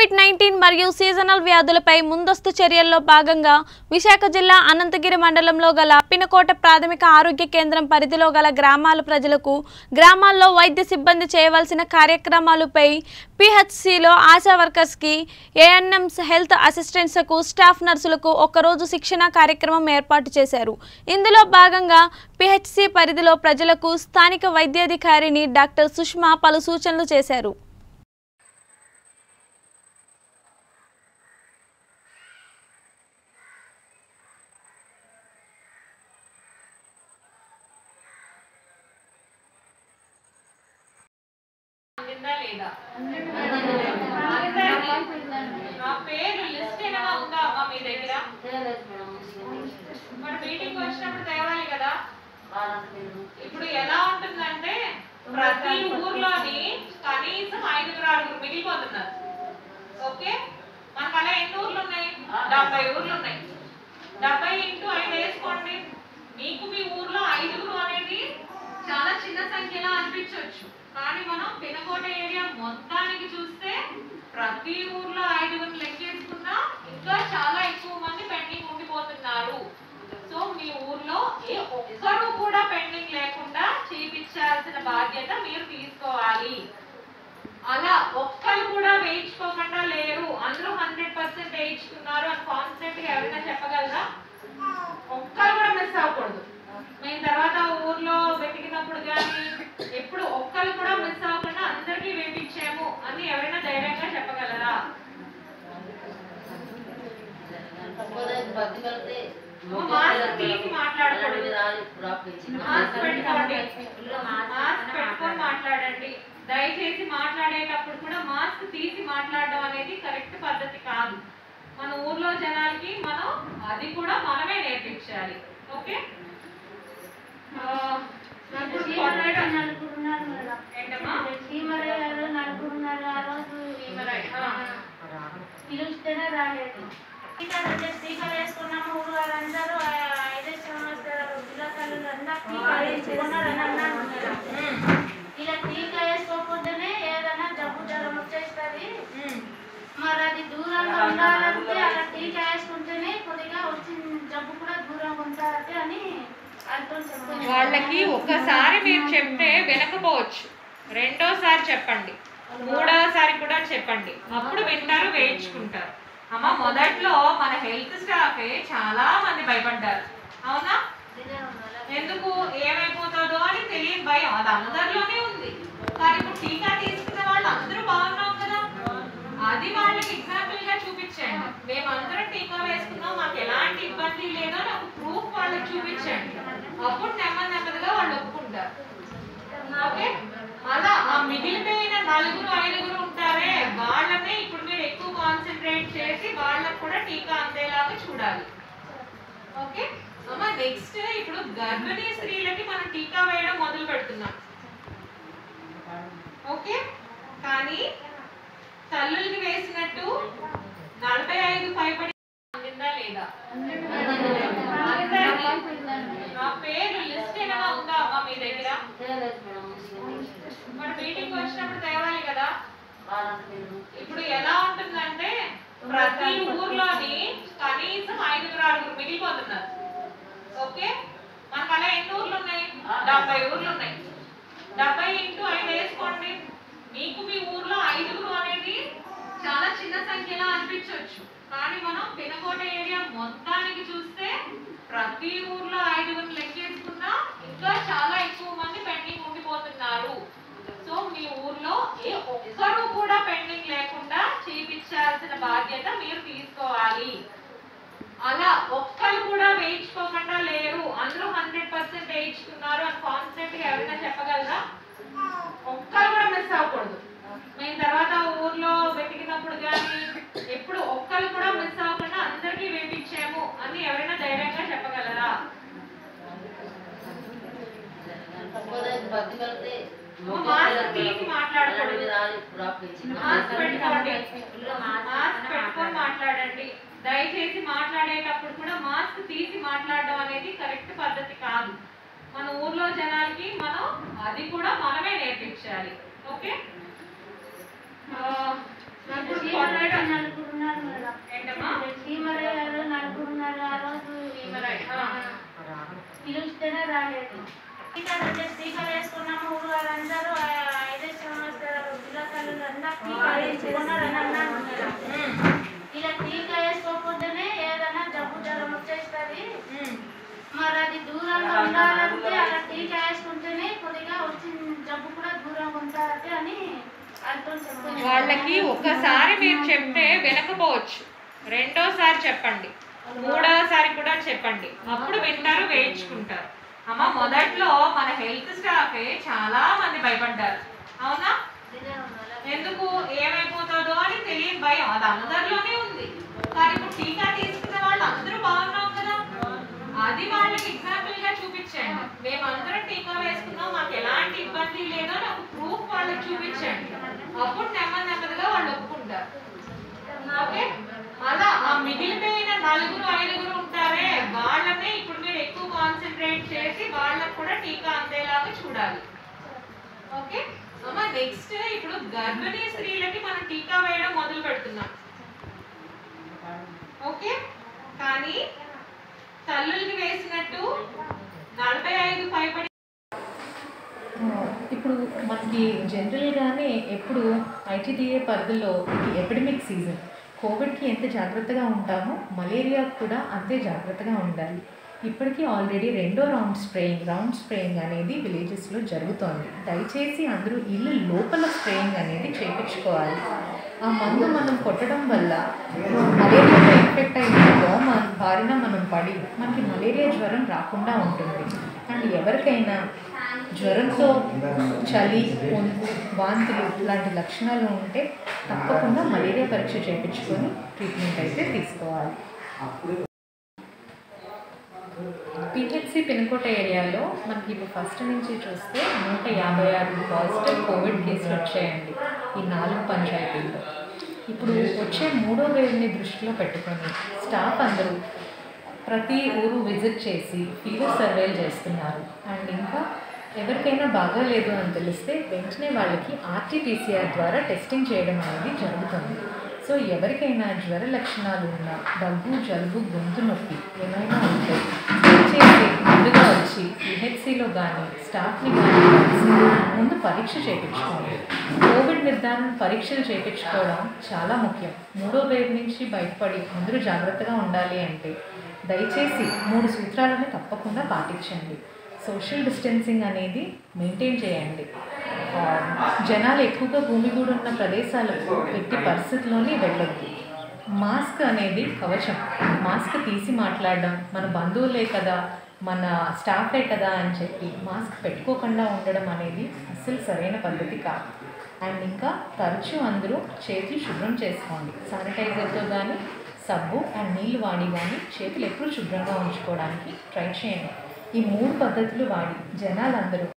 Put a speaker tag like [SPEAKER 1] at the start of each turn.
[SPEAKER 1] Covid nineteen మరియు seasonal వ్యాధులపై ముందస్తు చర్యల్లో భాగంగా విశాఖ జిల్లా అనంతగిరి మండలంలో గల పినకోట ప్రాథమిక ఆరోగ్య కేంద్రం పరిధిలో గల గ్రామాల ప్రజలకు గ్రామాల్లో వైద్య సిబ్బంది చేయవలసిన కార్యక్రమాలపై పిహెచ్సిలో ఆశా వర్కర్స్కి ఏఎన్ఎంస్ హెల్త్ అసిస్టెంట్స్కు స్టాఫ్ నర్సులకు ఒకరోజు శిక్షణ కార్యక్రమం ఏర్పాటు చేశారు ఇందులో భాగంగా పిహెచ్సి పరిధిలో ప్రజలకు స్థానిక వైద్యాధికారిని డాక్టర్ సుష్మా పలు సూచనలు చేశారు
[SPEAKER 2] అందిందా లేదా నా పేరు లిస్ట్ ఏమైనా ఉందా అమ్మా మీ దగ్గర మరి మీటింగ్ వచ్చినప్పుడు తేవాలి కదా ఇప్పుడు ఎలా ఉంటుందంటే ప్రతి ఊర్లోని కనీసం ఐదుగురు ఆరుగురు మిగిలిపోతున్నారు ఓకే మనకు అలా ఎన్ని ఊర్లు ఉన్నాయి డెబ్బై ఊర్లు ఉన్నాయి డెబ్బై ఇంటూ ఐదు వేసుకోండి మీకు మీ ఊర్లో ఐదుగురు అనేది చాలా చిన్న సంఖ్యలో అనిపించవచ్చు కానీ మనం పినకోట ఏరియా మొత్తానికి చూస్తే ప్రతి ఊర్లో ఐదుగురు లెక్కేసుకున్నా ఇంకా చాలా ఎక్కువ మంది పెండింగ్ ఉండిపోతున్నారు సో మీ ఊర్లో ఏ ఒక్కరు కూడా పెండింగ్ లేకుండా చేపించాల్సిన బాధ్యత మీరు తీసుకోవాలి అలా ఒక్కరు కూడా వేయించుకోకుండా లేరు అందరూ హండ్రెడ్ పర్సెంట్ వేయించుకున్నారు అని కాన్ఫిడెంట్ గా ఎవరైనా చెప్పగలరా ఒక్కరు కూడా మిస్ అవ్వకూడదు మేము తర్వాత ఊర్లో వెతికినప్పుడు కానీ ఎప్పుడు ఒక్కరు కూడా మిస్ అవ్వకుండా అందరికీ వేయించాము అని ఎవరైనా ధైర్యంగా చెప్పగలరా మాస్క్ తీసి మాట్లాడకూడదు మాస్క్ పెట్టుకోండి మాస్క్ పెట్టుకొని మాట్లాడండి దయచేసి మాట్లాడేటప్పుడు కూడా మాస్క్ తీసి మాట్లాడడం అనేది కరెక్ట్ పద్ధతి కాదు మన ఊర్లో జనాలకి మనం అది కూడా మనమే నేర్పించాలి ఓకే ఆ, ఇప్పుడు కొన్నాడు- ఏంటమ్మా భీమరాయ్. ఆ,
[SPEAKER 3] పిలిస్తేనే రాలేదు టీకాలు వచ్చే టీకాలు వేసుకున్నాము ఊరు వాళ్ళందరూ ఆ, ఐదో సంవత్సరాల పిల్లకాయలు అందరూ టీకాలు వేసుకున్నారని అన్నారు
[SPEAKER 2] ఉమ్,
[SPEAKER 3] ఇలా టీకా వేసుకోకపోతేనే ఏదైనా జబ్బు జ్వరం వచ్చేస్తుంది
[SPEAKER 2] ఉమ్.
[SPEAKER 3] మరి అది దూరంగా ఉండాలంటే అలా టీకా వేసుకుంటేనే కొద్దిగా వచ్చిన జబ్బు కూడా దూరంగా ఉంటారంటే అని అర్థం చెప్పండి
[SPEAKER 2] వాళ్ళకి ఒక్కసారి మీరు చెప్తే వినకపోవచ్చు రెండోసారి చెప్పండి మూడోసారి కూడా చెప్పండి అప్పుడు వింటారు వేయించుకుంటారు అమ్మ మొదట్లో మన హెల్త్ స్టాఫే చాలా మంది భయపడ్డారు అవునా ఎందుకు ఏమైపోతుందో అని తెలియని భయం అది అందరిలోనే ఉంది కానీ ఇప్పుడు టీకా తీసుకున్న వాళ్ళు అందరూ బాగున్నాం కదా అది వాళ్ళకి ఎగ్జాంపుల్ గా చూపించండి మేమందరం టీకా వేసుకున్నాం మాకు ఎలాంటి ఇబ్బంది లేదో నాకు ప్రూఫ్ వాళ్ళకి చూపించండి అప్పుడు నెమ్మది నెమ్మదిగా వాళ్ళు ఒప్పుకుంటారు ఓకే అలా ఆ మిగిలిపోయిన నలుగురు ఐదుగురు ఉంటారే వాళ్ళనే ఇప్పుడు మీరు ఎక్కువ కాన్సన్ట్రేట్ చేసి వాళ్ళకు కూడా టీకా అందేలాగా చూడాలి ఓకే అమ్మ నెక్స్ట్ ఇప్పుడు గర్భిణీ స్త్రీలకి మనం టీకా వేయడం మొదలు పెడుతున్నాం ఓకే కానీ తల్లులకి వేసినట్టు నలభై ఐదు పైబడి అందిందా లేదా నా పేరు లిస్ట్ ఏమైనా ఉందా అమ్మా మీ దగ్గర మరి మీటింగ్ వచ్చినప్పుడు తేవాలి కదా ఇప్పుడు ఎలా ఉంటుందంటే ప్రతి ఊర్లోని కనీసం ఐదుగురు ఆరుగురు మిగిలిపోతున్నారు ఓకే మనకు అలా ఎన్ని ఊర్లు ఉన్నాయి డెబ్బై ఊర్లు ఉన్నాయి డెబ్బై ఇంటూ ఐదు వేసుకోండి మీకు మీ ఊర్లో ఐదుగురు అనేది చాలా చిన్న సంఖ్యలో అనిపించవచ్చు కానీ మనం పినకోట ఏరియా మొత్తానికి చూస్తే ప్రతి ఊర్లో ఐదుగురు లెక్కేసుకున్నా ఇంకా చాలా ఎక్కువ మంది పెండింగ్ ఉండిపోతున్నారు సో మీ ఊర్లో ఏ ఒక్కరు కూడా పెండింగ్ లేకుండా చేపించాల్సిన బాధ్యత మీరు తీసుకోవాలి అలా ఒక్కరు కూడా వేయించుకోకుండా లేరు అందరూ హండ్రెడ్ పర్సెంట్ వేయించుకున్నారు అని కాన్ఫిడెంట్ గా ఎవరైనా చెప్పగలరా ఒక్కరు కూడా మిస్ అవ్వకూడదు మేము తర్వాత ఊర్లో వెతికినప్పుడు కానీ ఎప్పుడు ఒక్కరు కూడా మిస్ అవ్వకుండా అందరికీ వేయించాము అని ఎవరైనా ధైర్యంగా చెప్పగలరా మాస్క్ తీసి మాట్లాడకూడదు మాస్క్ పెట్టుకోండి మాస్క్ పెట్టుకొని మాట్లాడండి దయచేసి మాట్లాడేటప్పుడు కూడా మాస్క్ తీసి మాట్లాడడం అనేది కరెక్ట్ పద్ధతి కాదు మన ఊర్లో జనాలకి మనం అది కూడా మనమే నేర్పించాలి ఓకే ఆ, ఇప్పుడు కొన్నాడు-
[SPEAKER 3] పిలుస్తున్నారు ఆ రోజు
[SPEAKER 2] Right. ఆ.
[SPEAKER 3] పిలుస్తేనే రాలేదు టీకాలు అంటే టీకాలు వేసుకున్నాము ఊరు వాళ్ళందరూ ఆ ఐదు సంవత్సరాలు పిల్లకాయలు అందరూ టీకాలు వేసుకున్నారు అని అన్నారు
[SPEAKER 2] ఉమ్.
[SPEAKER 3] ఇలా టీకా వేసుకోకపోతేనే ఏదైనా జబ్బు జ్వరం వచ్చేస్తుంది
[SPEAKER 2] ఉమ్.
[SPEAKER 3] మరి అది దూరంగా ఉండాలంటే అలా టీకా వేసుకుంటేనే కొద్దిగా వచ్చిన జబ్బు కూడా దూరంగా ఉండాలంటే అని అర్థం చెప్పాను
[SPEAKER 2] వాళ్ళకి ఒక్కసారి మీరు చెప్తే వినకపోవచ్చు రెండోసారి చెప్పండి మూడోసారి కూడా చెప్పండి అప్పుడు వింటారు వేయించుకుంటారు అమ్మ మొదట్లో మన హెల్త్ స్టాఫే చాలా మంది భయపడ్డారు అవునా ఎందుకు ఏమైపోతుందో అని తెలియని భయం అది అందరిలోనే ఉంది కానీ ఇప్పుడు టీకా తీసుకున్న వాళ్ళు అందరూ బాగున్నాం కదా అది వాళ్ళకి ఎగ్జాంపుల్ గా చూపించండి మేమందరం టీకా వేసుకున్నాం మాకు ఎలాంటి ఇబ్బంది లేదో నాకు ప్రూఫ్ వాళ్ళకి చూపించండి అప్పుడు నెమ్మది నెమ్మదిగా వాళ్ళు ఒప్పుకుంటారు ఓకే అలా ఆ మిగిలిపోయిన నలుగురు ఐదుగురు ఉంటారే వాళ్ళనే ఇప్పుడు మీరు ఎక్కువ కాన్సన్ట్రేట్ చేసి వాళ్ళకు కూడా టీకా అందేలాగా చూడాలి ఓకే అమ్మ నెక్స్ట్ ఇప్పుడు గర్భిణీ స్త్రీలకి మనం టీకా వేయడం మొదలు పెడుతున్నాం ఓకే కానీ తల్లులకి వేసినట్టు నలభై ఐదు పైబడి
[SPEAKER 4] ఇప్పుడు మనకి జనరల్గానే ఎప్పుడు ఐటీడీఏ పరిధిలో ఈ ఎపిడమిక్ సీజన్ కోవిడ్కి ఎంత జాగ్రత్తగా ఉంటామో మలేరియా కూడా అంతే జాగ్రత్తగా ఉండాలి ఇప్పటికీ ఆల్రెడీ రెండో రౌండ్ స్ప్రేయింగ్ రౌండ్ స్ప్రేయింగ్ అనేది విలేజెస్లో జరుగుతోంది దయచేసి అందరూ ఇల్లు లోపల స్ప్రేయింగ్ అనేది చేయించుకోవాలి ఆ మందు మనం కొట్టడం వల్ల మలేరియాతో ఇన్ఫెక్ట్ అయిన దోమ బారిన మనం పడి మనకి మలేరియా జ్వరం రాకుండా ఉంటుంది అండ్ ఎవరికైనా జ్వరంతో చలి వణుకు వాంతులు లాంటి లక్షణాలు ఉంటే తప్పకుండా మలేరియా పరీక్ష చేయించుకొని ట్రీట్మెంట్ అయితే తీసుకోవాలి పిహెచ్సి పినకోట ఏరియాలో మనకి ఇప్పుడు ఫస్ట్ నుంచి చూస్తే నూట యాభై ఆరు పాజిటివ్ కోవిడ్ కేసులు వచ్చాయండి ఈ నాలుగు పంచాయతీల్లో ఇప్పుడు వచ్చే మూడో వేవ్ని దృష్టిలో పెట్టుకొని స్టాఫ్ అందరూ ప్రతి ఊరు విజిట్ చేసి ఫీవర్ సర్వేలు చేస్తున్నారు అండ్ ఇంకా ఎవరికైనా బాగాలేదు అని తెలిస్తే వెంటనే వాళ్ళకి ఆర్టీపీసీఆర్ ద్వారా టెస్టింగ్ చేయడం అనేది జరుగుతుంది సో ఎవరికైనా జ్వర లక్షణాలు ఉన్నా దగ్గు జలుబు గొంతు నొప్పి ఏమైనా ఉంటే దయచేసి ముందుగా వచ్చి పిహెచ్సిలో కానీ స్టాఫ్ని కానీ కలిసి ముందు పరీక్ష చేయించుకోండి కోవిడ్ నిర్ధారణ పరీక్షలు చేయించుకోవడం చాలా ముఖ్యం మూడో వేవ్ నుంచి బయటపడి అందరూ జాగ్రత్తగా ఉండాలి అంటే దయచేసి మూడు సూత్రాలను తప్పకుండా పాటించండి సోషల్ డిస్టెన్సింగ్ అనేది మెయింటైన్ చేయండి ఆ, జనాలు ఎక్కువగా భూమిగూడు ఉన్న ప్రదేశాలకు ఎట్టి పరిస్థితుల్లోనే వెళ్ళొద్దు మాస్క్ అనేది కవచం మాస్క్ తీసి మాట్లాడడం మన బంధువులే కదా మన స్టాఫే కదా అని చెప్పి మాస్క్ పెట్టుకోకుండా ఉండడం అనేది అస్సలు సరైన పద్ధతి కాదు అండ్ ఇంకా తరచూ అందరూ చేతులు శుభ్రం చేసుకోండి శానిటైజర్తో కానీ సబ్బు అండ్ నీళ్ళు వాడి కానీ చేతులు ఎప్పుడు శుభ్రంగా ఉంచుకోవడానికి ట్రై చేయండి ఈ మూడు పద్ధతులు వాడి జనాలందరూ